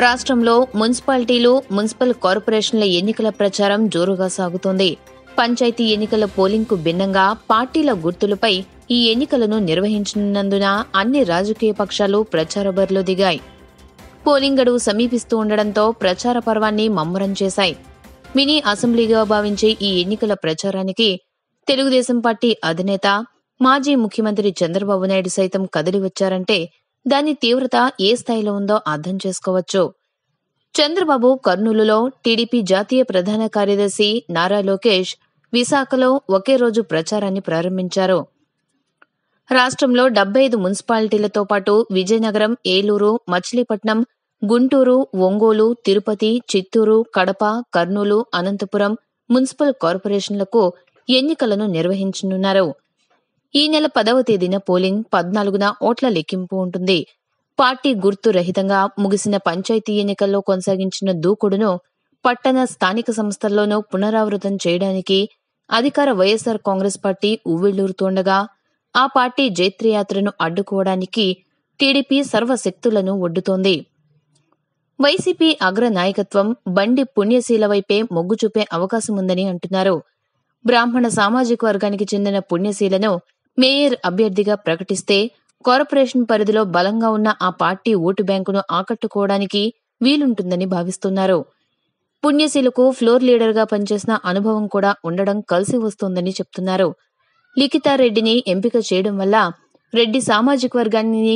రాష్ట్రంలో మున్సిపాలిటీలు మున్సిపల్ కార్పొరేషన్ల ఎన్నికల ప్రచారం జోరుగా సాగుతోంది పంచాయతీ ఎన్నికల పోలింగ్కు భిన్నంగా పార్టీల గుర్తులపై ఈ ఎన్నికలను నిర్వహించనున్నందున అన్ని రాజకీయ పక్షాలు ప్రచార బరిలో దిగాయి పోలింగ్ గడువు సమీపిస్తూ ఉండడంతో ప్రచార పర్వాన్ని మమ్మరం చేశాయి మినీ అసెంబ్లీగా భావించే ఈ ఎన్నికల ప్రచారానికి తెలుగుదేశం పార్టీ అధినేత మాజీ ముఖ్యమంత్రి చంద్రబాబు నాయుడు సైతం కదిలి వచ్చారంటే దాని తీవ్రత ఏ స్థాయిలో ఉందో అర్థం చేసుకోవచ్చు చంద్రబాబు కర్నూలులో టీడీపీ జాతీయ ప్రధాన కార్యదర్శి నారా లోకేష్ విశాఖలో ఒకే రోజు ప్రచారాన్ని ప్రారంభించారు రాష్ట్రంలో డెబ్బై ఐదు మున్సిపాలిటీలతో పాటు విజయనగరం ఏలూరు మచిలీపట్నం గుంటూరు ఒంగోలు తిరుపతి చిత్తూరు కడప కర్నూలు అనంతపురం మున్సిపల్ కార్పొరేషన్లకు ఎన్నికలను నిర్వహించనున్నారు ఈ నెల పదవ తేదీన పోలింగ్ పద్నాలుగున ఓట్ల లెక్కింపు ఉంటుంది పార్టీ గుర్తు రహితంగా ముగిసిన పంచాయతీ ఎన్నికల్లో కొనసాగించిన దూకుడును పట్టణ స్థానిక సంస్థల్లోనూ పునరావృతం చేయడానికి అధికార వైఎస్సార్ కాంగ్రెస్ పార్టీ ఉవ్విళ్లూరుతోండగా ఆ పార్టీ జైత్రయాత్రను అడ్డుకోవడానికి టీడీపీ సర్వశక్తులను ఒడ్డుతోంది వైసీపీ అగ్ర నాయకత్వం బండి పుణ్యశీల వైపే మొగ్గు చూపే అవకాశం ఉందని అంటున్నారు బ్రాహ్మణ సామాజిక వర్గానికి చెందిన పుణ్యశీలను మేయర్ అభ్యర్థిగా ప్రకటిస్తే కార్పొరేషన్ పరిధిలో బలంగా ఉన్న ఆ పార్టీ ఓటు బ్యాంకును ఆకట్టుకోవడానికి వీలుంటుందని భావిస్తున్నారు పుణ్యశీలకు ఫ్లోర్ లీడర్గా పనిచేసిన అనుభవం కూడా ఉండడం కలిసి వస్తోందని చెప్తున్నారు లిఖితారెడ్డిని ఎంపిక చేయడం వల్ల రెడ్డి సామాజిక వర్గాన్ని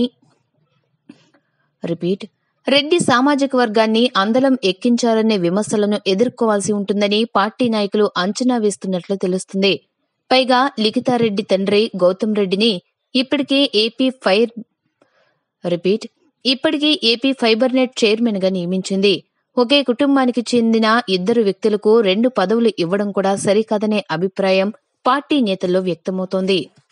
రిపీట్ రెడ్డి సామాజిక వర్గాన్ని అందలం ఎక్కించారనే విమర్శలను ఎదుర్కోవాల్సి ఉంటుందని పార్టీ నాయకులు అంచనా వేస్తున్నట్లు తెలుస్తుంది పైగా లిఖితారెడ్డి తండ్రి గౌతమ్ రెడ్డిని ఇప్పటికే ఏపీ ఫైర్ రిపీట్ ఇప్పటికీ ఏపీ ఫైబర్ నెట్ చైర్మన్ గా నియమించింది ఒకే కుటుంబానికి చెందిన ఇద్దరు వ్యక్తులకు రెండు పదవులు ఇవ్వడం కూడా సరికాదనే అభిప్రాయం పార్టీ నేతల్లో వ్యక్తమవుతోంది